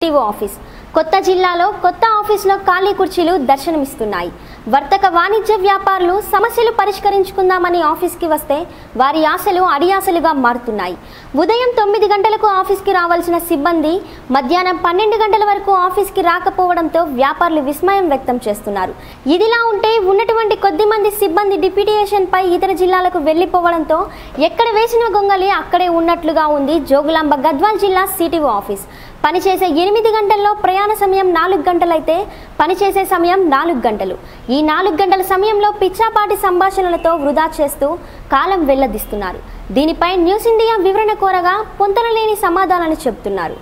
TO office కొత్త జిల్లాలో కొత్త ఆఫీసులో ఖాళీ కుర్చీలు దర్శనమిస్తున్నాయి వర్తక వాణిజ్య వ్యాపారులు సమస్యలు పరిష్కరించుకుందామని ఆఫీస్కి వస్తే వారి ఆశలు అడియాసలుగా మారుతున్నాయి ఉదయం తొమ్మిది గంటలకు ఆఫీస్కి రావాల్సిన సిబ్బంది మధ్యాహ్నం పన్నెండు గంటల వరకు ఆఫీస్కి రాకపోవడంతో వ్యాపారులు విస్మయం వ్యక్తం చేస్తున్నారు ఇదిలా ఉంటే ఉన్నటువంటి కొద్ది మంది సిబ్బంది డిప్యూటేషన్ పై ఇతర జిల్లాలకు వెళ్లిపోవడంతో ఎక్కడ వేసిన గొంగలి అక్కడే ఉన్నట్లుగా ఉంది జోగులాంబ గద్వాల్ జిల్లా సిటీఓ ఆఫీస్ పనిచేసే ఎనిమిది గంటల్లో ప్రయాణ సమయం నాలుగు గంటలైతే పనిచేసే సమయం నాలుగు గంటలు ఈ నాలుగు గంటల సమయంలో పిచ్చాపాటి సంభాషణలతో వృధా చేస్తూ కాలం వెల్లదిస్తున్నారు దీనిపై న్యూస్ ఇండియా వివరణ కోరగా పొంతనలేని సమాధానాలు చెబుతున్నారు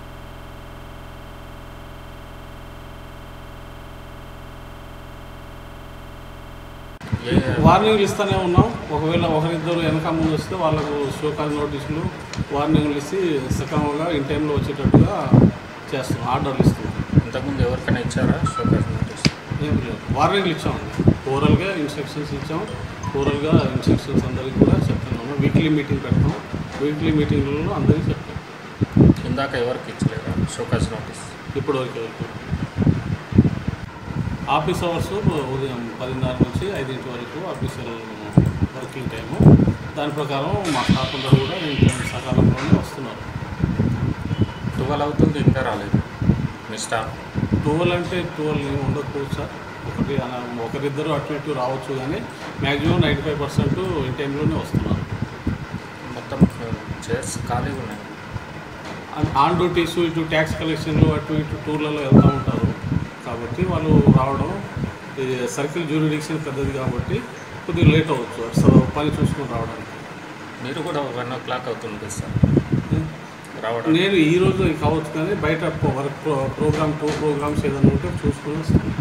వార్నింగ్లు ఇస్తూనే ఉన్నాం ఒకవేళ ఒకరిద్దరు వెనక ముందు వస్తే వాళ్ళకు షోకాల్ నోటీసులు వార్నింగ్లు ఇచ్చి సక్రమంగా ఇన్ టైంలో వచ్చేటట్టుగా చేస్తున్నాం ఆర్డర్లు ఇస్తున్నాం ఇంతకుముందు ఎవరికైనా ఇచ్చారా షోకాస్ నోటీస్ ఏం లేదు వార్నింగ్లు ఇచ్చామండి ఓరల్గా ఇన్స్ట్రక్షన్స్ ఇచ్చాం ఓరల్గా ఇన్స్ట్రక్షన్స్ అందరికీ కూడా చెప్తున్నాము వీక్లీ మీటింగ్ పెడతాం వీక్లీ మీటింగ్లలో అందరికీ చెప్తాం ఇందాక ఎవరికి ఇచ్చలేదా షోకాస్ నోటీస్ ఇప్పటి వరకు వరకు ఆఫీస్ అవర్స్ ఉదయం పదిన్నర నుంచి ఐదింటి వరకు ఆఫీసర్ వర్కింగ్ టైము దాని ప్రకారం మా స్టాఫ్ అందరూ కూడా ఇంట్లో సకాలంలోనే వస్తున్నారు ట్వెల్వ్ అవుతుంది ఇంకా రాలేదు మీ స్టాఫ్ టూవల్ అంటే టూవల్ ఏమి ఉండకపోవచ్చు సార్ ఒకటి అలా ఒకరిద్దరు అటు ఇటు రావచ్చు కానీ maximum ninety five percent in టైంలోనే వస్తున్నారు మొత్తం చైర్స్ ఖాళీగా ఉన్నాయి ఆన్ డ్యూటీస్ ఇటు ట్యాక్స్ కలెక్షన్లు అటు ఇటు టూర్లలో వెళ్తూ ఉంటారు కాబట్టి వాళ్ళు రావడం ఇది సర్కిల్ జ్యూరిడిక్షన్ పెద్దది కాబట్టి కొద్దిగా లేట్ అవ్వచ్చు అసలు పని చూసుకొని రావడానికి మీరు కూడా వన్ ఓ క్లాక్ అవుతుంది సార్ రావడం నేను ఈ రోజు కావచ్చు కానీ బయట వర్క్ ప్రోగ్రామ్ టూ ప్రోగ్రామ్స్ ఏదైనా ఉంటే చూసుకొని వస్తాను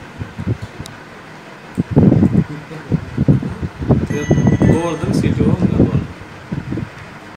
గోవర్ధన్ సిటీఓ